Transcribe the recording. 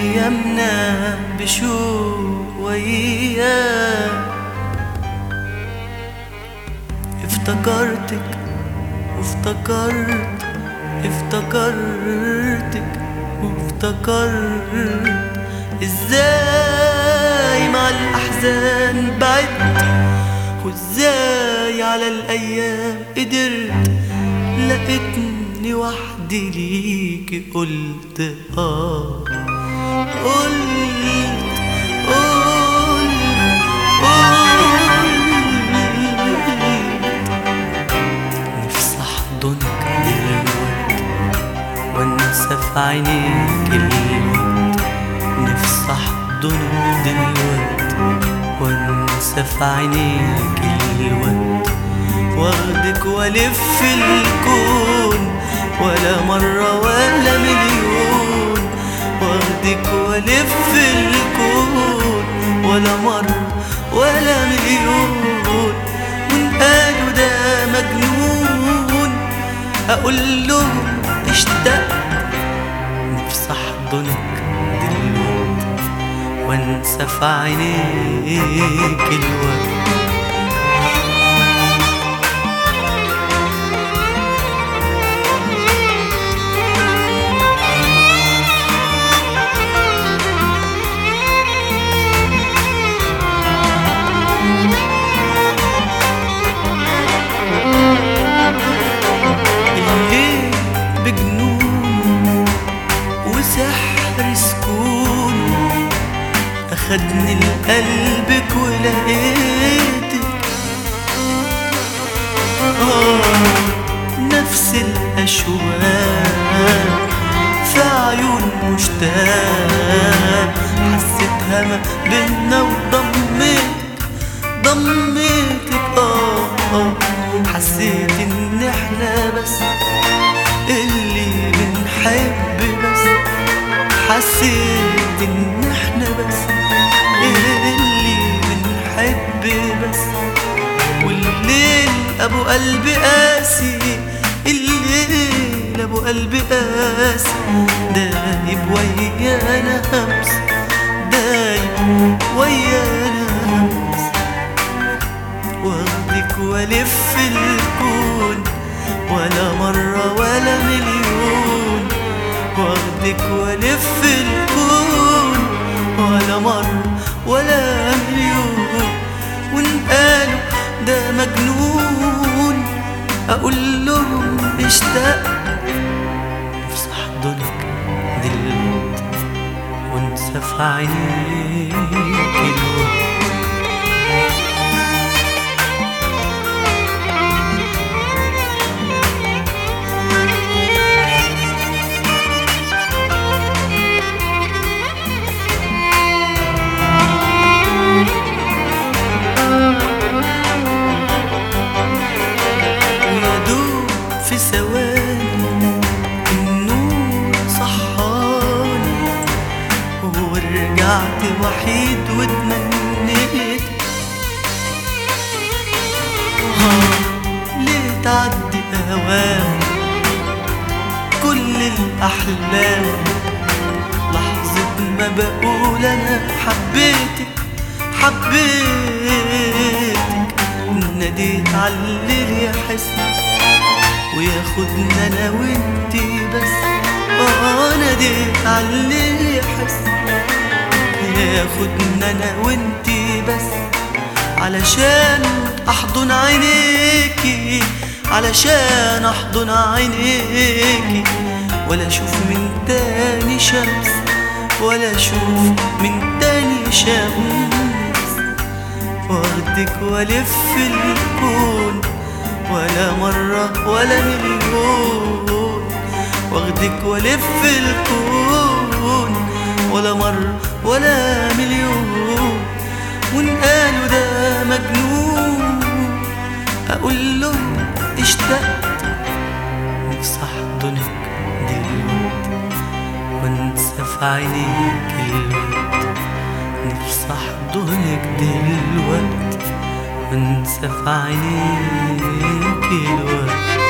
أيامنا بشوية افتكرتك وافتكرت افتكرتك وافتكرت ازاي مع الأحزان بعدت وازاي على الأيام قدرت لقيتني وحدي ليكي قلت اه قلت قلت قلت نفسي احضنك دلوقتي وانسى في عينيك الوقت نفسي احضنك دلوقتي وانسى في عينيك الوقت واخدك والف الكون ولا مرة ولا مليون واخدك والف الكون ولا مرة ولا مليون وان قالوا ده مجنون اقول لهم اشتقت نفسي احضنك دلوقتي وانسى في عينيك الوقت الليل بجنون وسحر سكون أخدني لقلبك ولقيتك آه نفس الأشواق في عيون مشتاق حسيتها ما بينا وضميتك ضميتك آه آه حسيت إن إحنا بس اللي بنحب بس حسيت إن إحنا بس اللي بنحب بس والليل أبو قلبي قاسي الليل أبو قلبي قاسي دايب ويانا همس دايب ويانا همس واخدك والف الكون ولا مرة ولا مليون واخدك والف الكون ولا مرة ولا مليون وان قالوا ده مجنون اقول لهم اشتقت نفسي احضنك دلوقتي وانسى في عينيك الوقت ويدوب في ثواني النور صحاني ورجعت وحيد واتمنيت آه، ليه تعدي اوام كل الاحلام لحظة ما بقول انا حبيتك حبيتك ناديت على الليل يحس وياخدنا انا وانتي بس اه ناديت على الليل يحس ياخدنا انا وانتي بس علشان احضن عينيكي علشان احضن عينيكي ولا اشوف من تاني شمس ولا اشوف من تاني شمس واخدك والف الكون ولا مرة ولا مليون واخدك والف الكون ولا مرة ولا مليون وان قالوا ده مجنون اقول لهم اشتقت نفسي احضنك دلوقتي وانسى في عينيك الوقت نفسي احضنك دلوقتي وانسى في عينيك الوقت